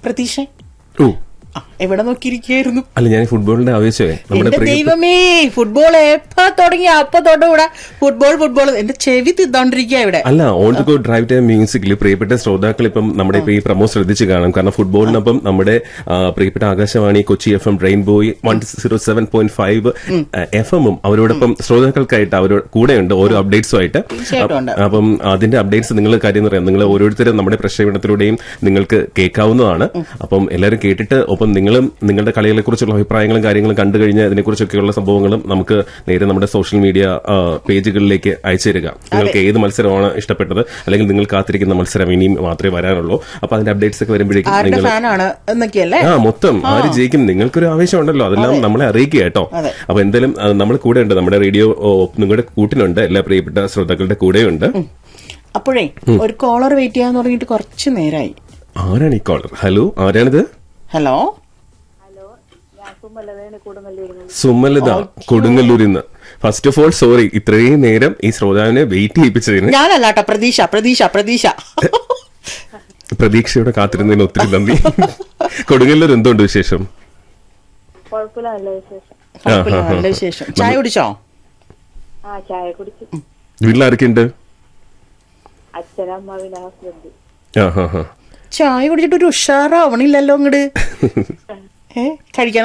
പ്രതീക്ഷ ഓ ആ, എവിടെ നോക്കിയിരിക്കുകയായിരുന്നു അല്ല ഞാൻ ഈ ഫുട്ബോളിന്റെ ആവേശമേ നമ്മുടെ എന്റെ പ്രിയ ദൈവമേ ഫുട്ബോൾ എപ്പോ തുടങ്ങി അപ്പൊ തൊട്ട് ഇവിടെ ഫുട്ബോൾ ഫുട്ബോൾ എന്റെ ചെവി തിന്നോണ്ടിരിക്കുക ഇവിടെ അല്ല on to go drive time മ്യൂസിക്കിൽ പ്രിയപ്പെട്ട ശ്രോതാക്കൾ ഇപ്പം നമ്മുടെ ഇപ്പൊ ഈ പ്രമോ ശ്രദ്ധിച്ച് കാണും കാരണം ഫുട്ബോളിനൊപ്പം നമ്മുടെ ആ, പ്രിയപ്പെട്ട Akashvani Kochi F M rainbow one zero seven point five F എമ്മും അവരോടൊപ്പം ശ്രോതാക്കൾക്കായിട്ട് അവരോട് കൂടെയുണ്ട് ഓരോ അപ്ഡേറ്റ്സും ആയിട്ട് തീർച്ചയായിട്ടും ഉണ്ട്. അപ്പം അതിന്റെ അപ്ഡേറ്റ്സ് നിങ്ങൾ കാര്യം പറയാം നിങ്ങൾ ഓരോരുത്തരും നമ്മുടെ പ്രക്ഷേപണത്തിലൂടെയും നിങ്ങൾക്ക് കേൾക്കാവുന്നതാണ് അപ്പം എല്ലാവരും കേട്ടിട്ട് ഒപ്പം നിങ്ങളും നിങ്ങളുടെ കളികളെ കുറിച്ചുള്ള അഭിപ്രായങ്ങളും കാര്യങ്ങളും കണ്ടു കഴിഞ്ഞാൽ അതിനെക്കുറിച്ചൊക്കെയുള്ള സംഭവങ്ങളും നമുക്ക് നേരെ നമ്മുടെ സോഷ്യൽ മീഡിയ ആ, പേജുകളിലേക്ക് അയച്ചു തരിക നിങ്ങൾക്ക് ഏത് മത്സരമാണ് ഇഷ്ടപ്പെട്ടത് അല്ലെങ്കിൽ നിങ്ങൾ കാത്തിരിക്കുന്ന മത്സരം ഇനിയും മാത്രമേ വരാനുള്ളൂ അപ്പൊ അതിന്റെ അപ്ഡേറ്റ്സ് ഒക്കെ വരുമ്പോഴേക്കും ആരുടെ നിങ്ങൾ ഫാനാണ് എന്നൊക്കെയല്ലേ ആ മൊത്തം ആര് ജയിക്കും നിങ്ങൾക്കൊരു ആവേശം ഉണ്ടല്ലോ അതെല്ലാം നമ്മളെ അറിയിക്കുക കേട്ടോ അതെ. അപ്പൊ എന്തായാലും ആ, നമ്മൾ കൂടെ ഉണ്ട് നമ്മുടെ റേഡിയോ ഓ, നിങ്ങളുടെ കൂട്ടിനുണ്ട് എല്ലാ പ്രിയപ്പെട്ട ശ്രോതാക്കളുടെ കൂടെയുണ്ട് അപ്പോഴേ ഒരു കോളർ വെയിറ്റ് ചെയ്യാൻ തുടങ്ങിയിട്ട് കുറച്ച് നേരായി ആരാണ് ഈ കോളർ ഹലോ ആരാണിത് ഹലോ സുമലത കൊടുങ്ങല്ലൂരിൽ നിന്ന് ഫസ്റ്റ് ഓഫ് ഓൾ സോറി ഇത്രയും നേരം ഈ ശ്രോതാവിനെ വെയിറ്റ് ചെയ്യിപ്പിച്ചതിന് ഞാനല്ലാട്ടോ പ്രതീക്ഷ പ്രതീക്ഷ പ്രതീക്ഷ പ്രതീക്ഷയോടെ കാത്തിരുന്നതിന് ഒത്തിരി നന്ദി കൊടുങ്ങല്ലൂർ എന്തുണ്ട് വിശേഷം കുഴപ്പമില്ല നല്ല വിശേഷം കുഴപ്പമില്ല, നല്ല വിശേഷം ചായ കുടിച്ചോ ആ ചായ കുടിച്ചു വീട്ടിലാരൊക്കെയുണ്ട് അച്ഛനമ്മ പിന്നെ ഹസ്ബൻഡ് ആ ഹാ ഹാ ചായ കുടിച്ചിട്ട് ഒരു ഉഷാറാവണില്ലല്ലോ അങ്ങട് ഏ കഴിക്കാൻ